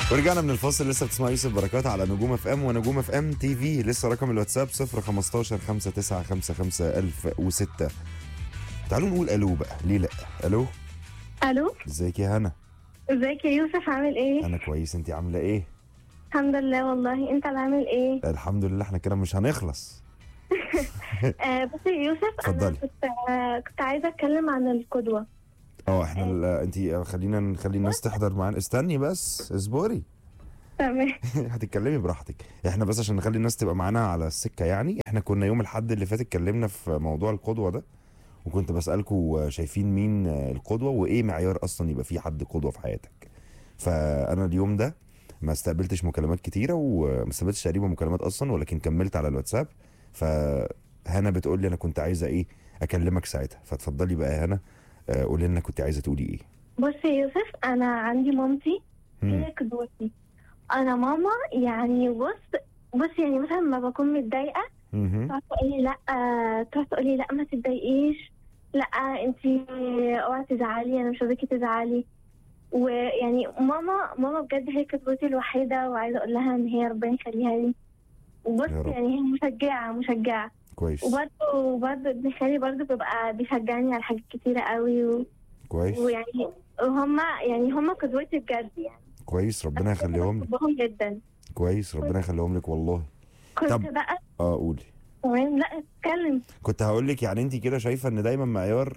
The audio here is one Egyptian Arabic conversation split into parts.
ورجعنا من الفاصل لسه بتسمع يوسف بركات على نجوم اف ام ونجوم اف ام تي في لسه رقم الواتساب 015 5955 1006 تعالوا نقول الو بقى ليه لا الو الو ازيك يا هنا ازيك يا يوسف عامل ايه انا كويس انت عامله ايه الحمد لله والله انت اللي عامل ايه الحمد لله احنا كده مش هنخلص آه بص يا يوسف انا اتفضلي. كنت آه كنت عايزه اتكلم عن القدوه اه احنا ال- انت خلينا نخلي الناس تحضر معانا استني بس اصبري تمام هتتكلمي براحتك احنا بس عشان نخلي الناس تبقى معانا على السكه يعني احنا كنا يوم الاحد اللي فات اتكلمنا في موضوع القدوه ده وكنت بسالكم شايفين مين القدوه وايه معيار اصلا يبقى في حد قدوه في حياتك فانا اليوم ده ما استقبلتش مكالمات كتيره وما استقبلتش تقريبا مكالمات اصلا ولكن كملت على الواتساب فهنا بتقول لي انا كنت عايزه ايه اكلمك ساعتها فتفضلي بقى يا هنا آه، قولي لنا كنت عايزه تقولي ايه بص يا يوسف انا عندي مامتي مم. هي قدوتي انا ماما يعني بص بص يعني مثلا لما بكون متضايقه مهم. تقعد تقول لي لا تقعد تقول لي لا ما تتضايقيش لا انت اوعي تزعلي انا مش عايزاكي تزعلي ويعني ماما ماما بجد هي قدوتي الوحيده وعايزه اقول لها ان هي ربنا يخليها لي وبص يا رب. يعني هي مشجعه مشجعه كويس وبرده وبرده ابن خالي برده بيبقى بيشجعني على حاجات كتيره قوي و... كويس ويعني وهم يعني هم قدوتي بجد يعني كويس ربنا يخليهم لك بحبهم جدا كويس ربنا يخليهم لك والله كنت طب. بقى اه قولي تمام لا اتكلم كنت هقول لك يعني انت كده شايفه ان دايما معيار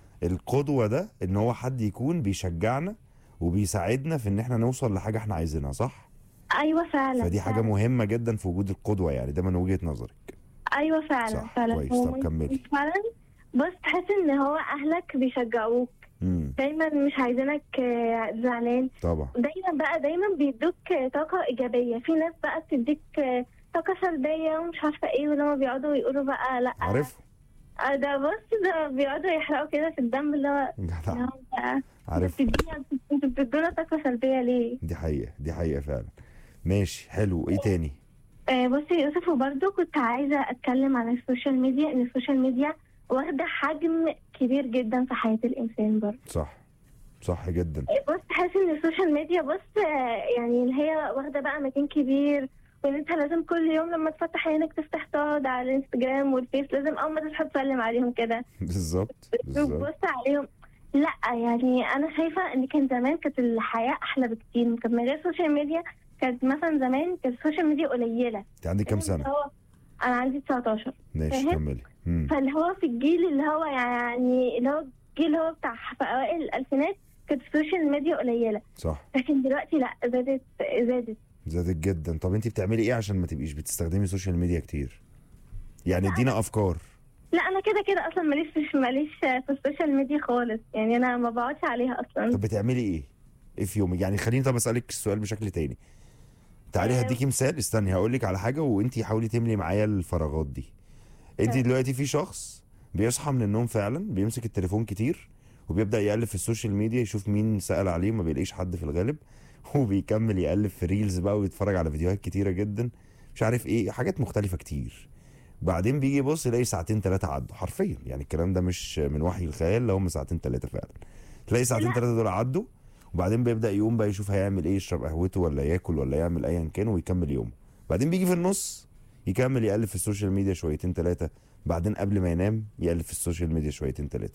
القدوه ده ان هو حد يكون بيشجعنا وبيساعدنا في ان احنا نوصل لحاجه احنا عايزينها صح ايوه فعلا فدي حاجه فعلا. مهمه جدا في وجود القدوه يعني ده من وجهه نظرك ايوه فعلا صح، فعلا كويس. هو طب كملي. فعلا بص تحس ان هو اهلك بيشجعوك امم دايما مش عايزينك آه، زعلان طبعا دايما بقى دايما بيدوك آه، طاقه ايجابيه في ناس بقى بتديك آه، طاقه سلبيه ومش عارفه ايه ولما بيقعدوا يقولوا بقى لا عارفه آه، ده بص ده بيقعدوا يحرقوا كده في الدم اللي هو اللي جدع هو انت عارف بتدينا انتوا بتدونا طاقه سلبيه ليه؟ دي حقيقه دي حقيقه فعلا ماشي حلو ايه تاني آه، بصي يا يوسف وبرضه كنت عايزة أتكلم عن السوشيال ميديا إن السوشيال ميديا واخدة حجم كبير جدا في حياة الإنسان برضه صح صح جدا آه، بص تحس إن السوشيال ميديا بص آه، يعني اللي هي واخدة بقى مكان كبير وإن أنت لازم كل يوم لما تفتح عينك تفتح تقعد على الانستجرام والفيس لازم أول ما تصحى تسلم عليهم كده بالظبط بالظبط تبص عليهم لا يعني أنا شايفة إن كان زمان كانت الحياة أحلى بكتير كان من غير السوشيال ميديا كانت مثلا زمان كانت السوشيال ميديا قليلة انت عندك كام اللي سنه هو أنا عندي 19 ماشي فاهم؟ كملي مم. فاللي هو في الجيل اللي هو يعني اللي هو الجيل اللي هو بتاع في اوائل الالفينات كانت السوشيال ميديا قليله صح لكن دلوقتي لا زادت زادت زادت جدا طب انت بتعملي ايه عشان ما تبقيش بتستخدمي السوشيال ميديا كتير يعني ادينا افكار لا انا كده كده اصلا ماليش في ماليش في السوشيال ميديا خالص يعني انا ما بقعدش عليها اصلا طب بتعملي ايه ايه في يومك يعني خليني طب اسالك السؤال بشكل تاني تعالي آه. هديكي مثال استني هقول لك على حاجه وانت حاولي تملي معايا الفراغات دي انت تمام. دلوقتي في شخص بيصحى من النوم فعلا بيمسك التليفون كتير وبيبدا يقلب في السوشيال ميديا يشوف مين سال عليه وما بيلاقيش حد في الغالب وبيكمل يقلب في ريلز بقى ويتفرج على فيديوهات كتيره جدا مش عارف ايه حاجات مختلفه كتير بعدين بيجي يبص يلاقي ساعتين ثلاثه عدوا حرفيا يعني الكلام ده مش من وحي الخيال لو هم ساعتين ثلاثه فعلا تلاقي ساعتين لا. ثلاثه دول عدوا وبعدين بيبدا يقوم بقى يشوف هيعمل ايه يشرب قهوته ولا ياكل ولا يعمل ايا كان ويكمل يومه بعدين بيجي في النص يكمل يقلب في السوشيال ميديا شويتين ثلاثه بعدين قبل ما ينام يقلب في السوشيال ميديا شويتين ثلاثه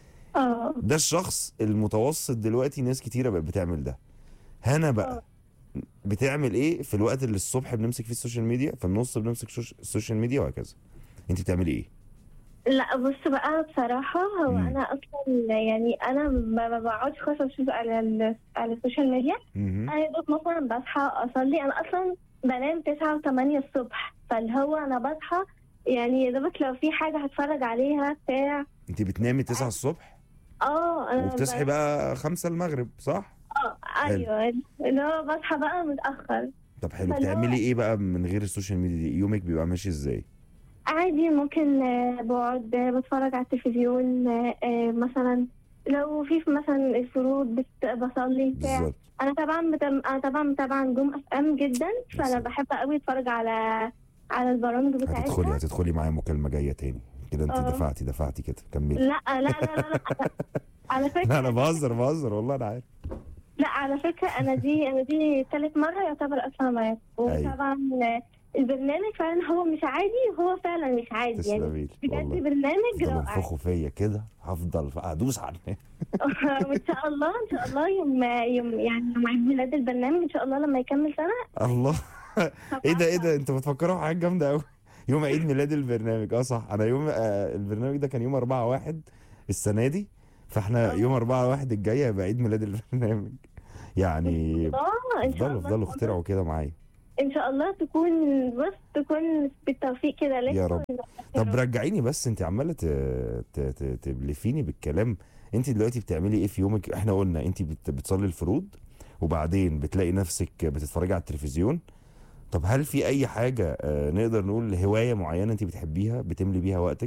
اه ده الشخص المتوسط دلوقتي ناس كتيره بقت بتعمل ده هنا بقى بتعمل ايه في الوقت اللي الصبح بنمسك فيه السوشيال ميديا في النص بنمسك شوش- السوشيال ميديا وهكذا انت بتعملي ايه لا بص بقى بصراحة هو مم. أنا أصلا يعني أنا ما ما بقعدش خالص أشوف على ال- على السوشيال ميديا مهم. أنا يا دوب مثلا بصحى أصلي أنا أصلا بنام تسعة وثمانية الصبح فاللي هو أنا بصحى يعني يا دوبك لو في حاجة هتفرج عليها بتاع انت بتنامي 9 الصبح اه أنا وبتصحي ب- بقى 5 المغرب صح اه ايوه اللي هو بصحى بقى متأخر طب حلو فاللي هو- بتعملي ايه بقى من غير السوشيال ميديا دي يومك بيبقى ماشي ازاي عادي ممكن آه، بقعد آه، بتفرج على التلفزيون آه، آه، مثلا لو في مثلا الفروض بت- بصلي بتاع بالظبط انا طبعا بتم... انا طبعا متابعه نجوم اف ام جدا فانا بالظبط. بحب قوي اتفرج على على البرامج هتدخلي بتاعتها هتدخلي معايا مكالمه جايه تاني كده انت اه. دفعتي دفعتي كده كملي لا لا لا لا, لا. على فكره لا انا بهزر بهزر والله انا عارف لا على فكره انا دي انا دي ثالث مره يعتبر اصلا معاك وطبعا البرنامج فعلا هو مش عادي وهو فعلا مش عادي يعني تسلمي لي بجد والله برنامج تفضلوا رائع ينفخوا فيا كده هفضل ادوس على وان شاء الله ان شاء الله يوم يوم يعني يوم عيد ميلاد البرنامج ان شاء الله لما يكمل سنه الله ايه ده ايه هبعت ده انتوا بتفكروا في حاجات جامده قوي يوم عيد ميلاد البرنامج اه صح انا يوم آه البرنامج ده كان يوم 4 1 السنه دي فاحنا آه. يوم 4 1 الجاي هيبقى عيد ميلاد البرنامج يعني اه ان شاء افضلوا الله افضلوا اخترعوا كده معايا ان شاء الله تكون بص تكون بالتوفيق كده لك يا رب. ويبقى طب خير. رجعيني بس انت عماله ت- ت- ت- تبلفيني بالكلام انت دلوقتي بتعملي ايه في يومك احنا قلنا انت بت- بتصلي الفروض وبعدين بتلاقي نفسك بتتفرجي على التلفزيون طب هل في اي حاجه آه، نقدر نقول هوايه معينه انت بتحبيها بتملي بيها وقتك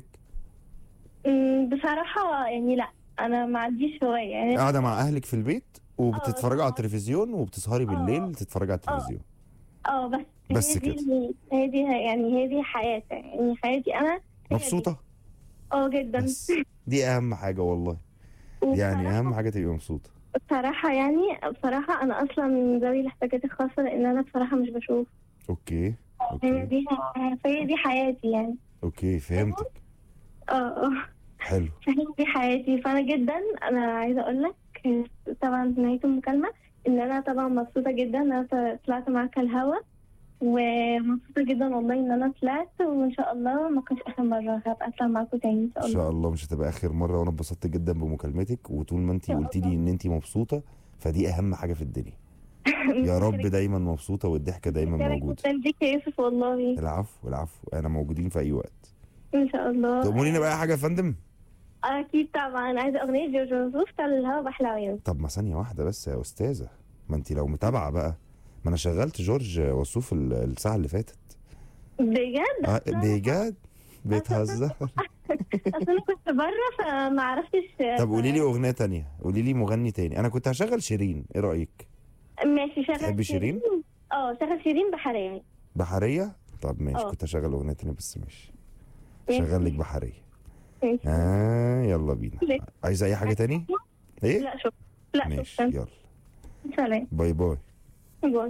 أمم، بصراحه يعني لا انا ما عنديش هوايه يعني قاعده مع اهلك في البيت وبتتفرجي على آه. التلفزيون وبتسهري بالليل آه. تتفرجي على التلفزيون اه بس بس هي دي كده. هي دي يعني هي دي حياتي يعني حياتي انا هي دي. مبسوطه اه جدا بس دي اهم حاجه والله يعني وبصراحة- اهم حاجه تبقي مبسوطه بصراحة يعني بصراحة أنا أصلا من ذوي الاحتياجات الخاصة لأن أنا بصراحة مش بشوف اوكي هي اوكي دي فهي دي حياتي يعني اوكي فهمتك اه اه حلو فهي دي حياتي فأنا جدا أنا عايزة أقول لك طبعا في نهاية المكالمة إن أنا طبعا مبسوطة جدا إن أنا طلعت معاك الهوا ومبسوطة جدا والله إن أنا طلعت وإن شاء الله ما كانش آخر مرة هبقى أطلع معاكم تاني إن شاء ان الله شاء الله مش هتبقى اخر مره وانا اتبسطت جدا بمكالمتك وطول ما انت شاء قلتي لي ان انت مبسوطه فدي اهم حاجه في الدنيا يا رب دايما مبسوطه والضحكه دايما متشكرة موجوده جدا ليك يا يوسف والله العفو العفو انا موجودين في اي وقت إن شاء الله تأمريني بقى حاجه يا فندم أكيد طبعا عايزة أغنية جورج وسوف طال الهوا بحلى عيون طب ما ثانيه واحده بس يا استاذه ما انت لو متابعه بقى ما انا شغلت جورج وسوف ال- الساعه اللي فاتت بجد آه بجد بتهزر اصل انا كنت بره فما عرفتش طب قولي لي اغنيه تانية قولي لي مغني تاني انا كنت هشغل شيرين ايه رايك ماشي شغل تحبي شيرين؟ اه شغل شيرين بحرية بحريه طب ماشي آه. كنت هشغل اغنيه تانية بس ماشي ماشي. شغل لك بحريه ماشي. اه يلا بينا ليه؟ عايزه اي حاجه تاني ايه لا شكرا لا ماشي شكرا يلا سلام باي باي باي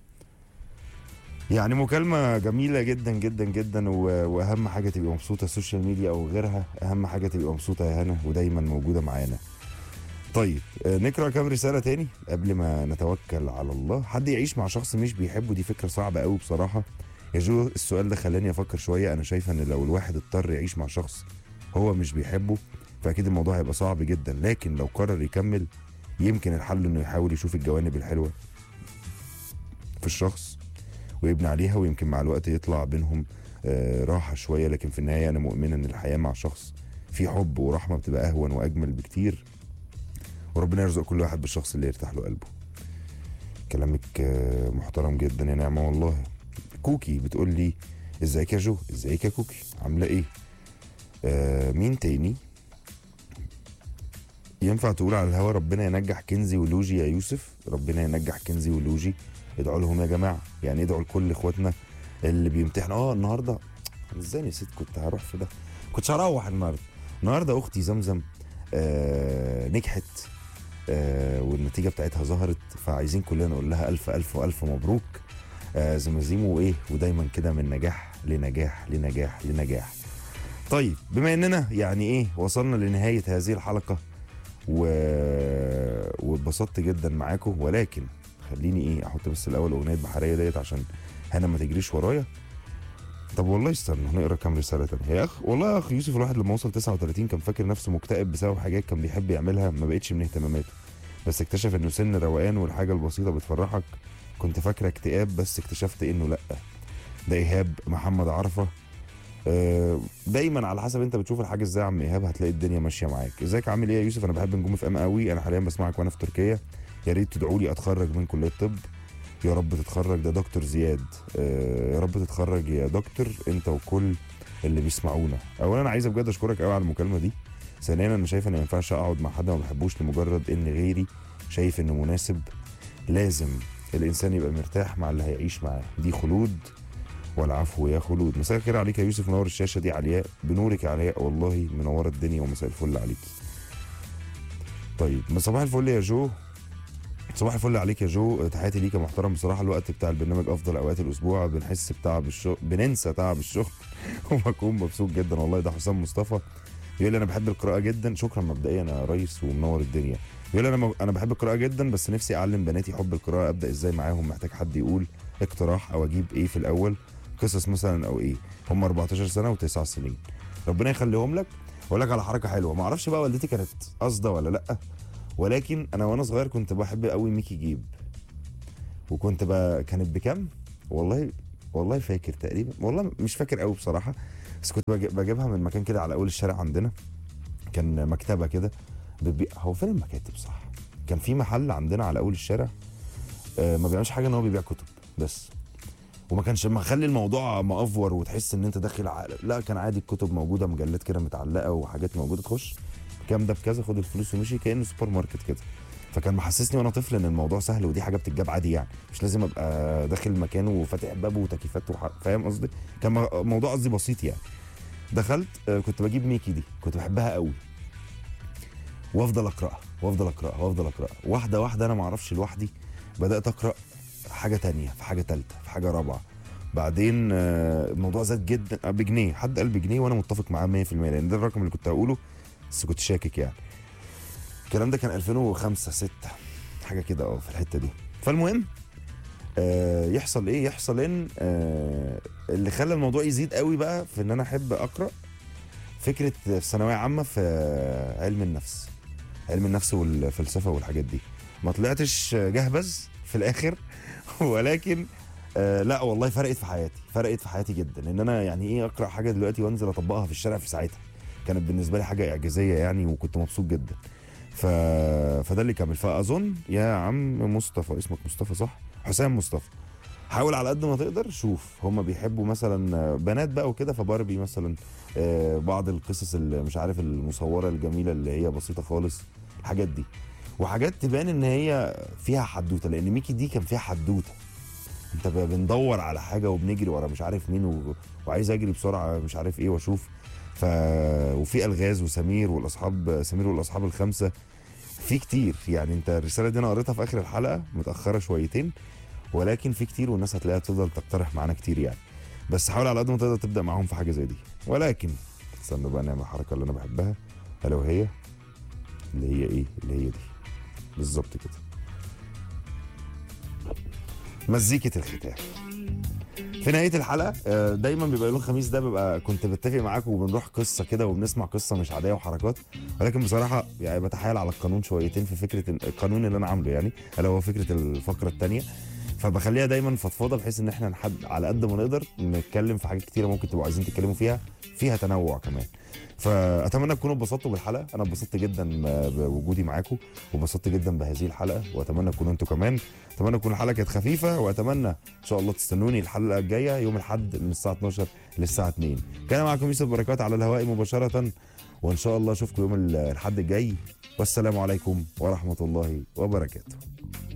يعني مكالمة جميلة جدا جدا جدا و- وأهم حاجة تبقى مبسوطة السوشيال ميديا أو غيرها أهم حاجة تبقى مبسوطة يا هنا ودايما موجودة معانا طيب آه، نقرأ كام رسالة تاني قبل ما نتوكل على الله حد يعيش مع شخص مش بيحبه دي فكرة صعبة قوي بصراحة يا جو السؤال ده خلاني أفكر شوية أنا شايفة إن لو الواحد اضطر يعيش مع شخص هو مش بيحبه فأكيد الموضوع هيبقى صعب جدا لكن لو قرر يكمل يمكن الحل إنه يحاول يشوف الجوانب الحلوة في الشخص ويبني عليها ويمكن مع الوقت يطلع بينهم آه، راحة شوية لكن في النهاية أنا مؤمن إن الحياة مع شخص في حب ورحمة بتبقى أهون وأجمل بكتير وربنا يرزق كل واحد بالشخص اللي يرتاح له قلبه كلامك آه، محترم جدا يا نعمة والله كوكي بتقول لي ازيك يا جو ازيك يا كوكي عاملة ايه آه مين تاني ينفع تقول على الهوا ربنا ينجح كنزي ولوجي يا يوسف ربنا ينجح كنزي ولوجي ادعوا لهم يا جماعه يعني ادعوا لكل اخواتنا اللي بيمتحنوا اه النهارده أنا ازاي نسيت كنت هروح في ده كنتش هروح النهارده النهارده اختي زمزم آه نجحت آه والنتيجه بتاعتها ظهرت فعايزين كلنا نقول لها الف الف والف مبروك آه زمازيم وايه ودايما كده من نجاح لنجاح لنجاح لنجاح طيب بما اننا يعني ايه وصلنا لنهايه هذه الحلقه و... واتبسطت جدا معاكم ولكن خليني ايه احط بس الاول اغنيه بحريه ديت عشان هنا ما تجريش ورايا طب والله استنى نقرا كام رساله تانية يا اخ والله يا اخ يوسف الواحد لما وصل 39 كان فاكر نفسه مكتئب بسبب حاجات كان بيحب يعملها ما بقتش من اهتماماته بس اكتشف انه سن روقان والحاجه البسيطه بتفرحك كنت فاكره اكتئاب بس اكتشفت انه لا ده ايهاب محمد عرفه آه، دايما على حسب انت بتشوف الحاجه ازاي يا عم ايهاب هتلاقي الدنيا ماشيه معاك ازيك عامل ايه يا يوسف انا بحب نجوم في ام قوي انا حاليا بسمعك وانا في تركيا يا ريت تدعوا لي اتخرج من كليه الطب يا رب تتخرج ده دكتور زياد آه، يا رب تتخرج يا دكتور انت وكل اللي بيسمعونا اولا عايز بجد اشكرك قوي على المكالمه دي ثانيا انا شايف ان ما ينفعش اقعد مع حد ما بحبوش لمجرد ان غيري شايف انه مناسب لازم الانسان يبقى مرتاح مع اللي هيعيش معاه دي خلود والعفو يا خلود مساء الخير عليك يا يوسف منور الشاشه دي علياء بنورك يا علياء والله منوره الدنيا ومساء الفل عليكي طيب من صباح الفل يا جو صباح الفل عليك يا جو تحياتي ليك يا محترم بصراحه الوقت بتاع البرنامج افضل اوقات الاسبوع بنحس بتعب الشغل بننسى تعب الشغل وبكون مبسوط جدا والله ده حسام مصطفى يقول لي انا بحب القراءه جدا شكرا مبدئيا يا ريس ومنور الدنيا يقول لي انا م... انا بحب القراءه جدا بس نفسي اعلم بناتي حب القراءه ابدا ازاي معاهم محتاج حد يقول اقتراح او اجيب ايه في الاول قصص مثلا او ايه هم 14 سنه و9 سنين ربنا يخليهم لك واقول لك على حركه حلوه ما اعرفش بقى والدتي كانت قاصده ولا لا ولكن انا وانا صغير كنت بحب قوي ميكي جيب وكنت بقى كانت بكام والله والله فاكر تقريبا والله مش فاكر قوي بصراحه بس كنت بج- بجيبها من مكان كده على اول الشارع عندنا كان مكتبه كده بتبيع هو فين المكاتب صح كان في محل عندنا على اول الشارع آه، ما بيعملش حاجه ان هو بيبيع كتب بس وما كانش مخلي الموضوع مأفور وتحس ان انت داخل ع... لا كان عادي الكتب موجوده مجلات كده متعلقه وحاجات موجوده تخش كام ده بكذا خد الفلوس ومشي كانه سوبر ماركت كده فكان محسسني وانا طفل ان الموضوع سهل ودي حاجه بتتجاب عادي يعني مش لازم ابقى داخل مكان وفاتح باب وتكييفات وح... فاهم قصدي كان م- موضوع قصدي بسيط يعني دخلت آه، كنت بجيب ميكي دي كنت بحبها قوي وافضل اقراها وافضل اقراها وافضل اقراها واحده واحده انا ما اعرفش لوحدي بدات اقرا حاجه تانية في حاجه تالتة في حاجه رابعه بعدين آه، الموضوع زاد جدا آه، بجنيه حد قال بجنيه وانا متفق معاه 100% لان ده الرقم اللي كنت هقوله بس كنت شاكك يعني الكلام ده كان 2005 6 حاجه كده اه في الحته دي فالمهم آه يحصل ايه يحصل ان آه اللي خلى الموضوع يزيد قوي بقى في ان انا احب اقرا فكره في ثانويه عامه في آه، علم النفس علم النفس والفلسفه والحاجات دي ما طلعتش جهبذ في الاخر ولكن آه لا والله فرقت في حياتي فرقت في حياتي جدا ان انا يعني ايه اقرا حاجه دلوقتي وانزل اطبقها في الشارع في ساعتها كانت بالنسبه لي حاجه اعجازيه يعني وكنت مبسوط جدا ف... فده اللي كمل فاظن يا عم مصطفى اسمك مصطفى صح حسام مصطفى حاول على قد ما تقدر شوف هم بيحبوا مثلا بنات بقى وكده فباربي مثلا آه، بعض القصص اللي مش عارف المصوره الجميله اللي هي بسيطه خالص الحاجات دي وحاجات تبان ان هي فيها حدوته لان ميكي دي كان فيها حدوته انت ب- بندور على حاجه وبنجري ورا مش عارف مين و... وعايز اجري بسرعه مش عارف ايه واشوف ف وفي الغاز وسمير والاصحاب سمير والاصحاب الخمسه في كتير يعني انت الرساله دي انا قريتها في اخر الحلقه متاخره شويتين ولكن في كتير والناس هتلاقيها بتفضل تقترح معانا كتير يعني بس حاول على قد ما تقدر تبدا معاهم في حاجه زي دي ولكن استنى بقى نعمل الحركه اللي انا بحبها الا وهي اللي هي ايه اللي هي دي بالظبط كده مزيكة الختام في نهايه الحلقه آه، دايما بيبقى يوم الخميس ده بيبقى كنت بتفق معاكم وبنروح قصه كده وبنسمع قصه مش عاديه وحركات ولكن بصراحه يعني بتحايل على القانون شويتين في فكره إن- القانون اللي انا عامله يعني الا هو فكره الفقره الثانيه فبخليها دايما فضفاضه بحيث ان احنا نحد على قد ما نقدر نتكلم في حاجات كتيره ممكن تبقوا عايزين تتكلموا فيها فيها تنوع كمان فاتمنى تكونوا اتبسطتوا بالحلقه انا اتبسطت جدا بوجودي معاكم واتبسطت جدا بهذه الحلقه واتمنى تكونوا انتوا كمان اتمنى تكون الحلقه كانت خفيفه واتمنى ان شاء الله تستنوني الحلقه الجايه يوم الاحد من الساعه 12 للساعه 2 كان معكم يوسف بركات على الهواء مباشره وان شاء الله اشوفكم يوم الاحد الجاي والسلام عليكم ورحمه الله وبركاته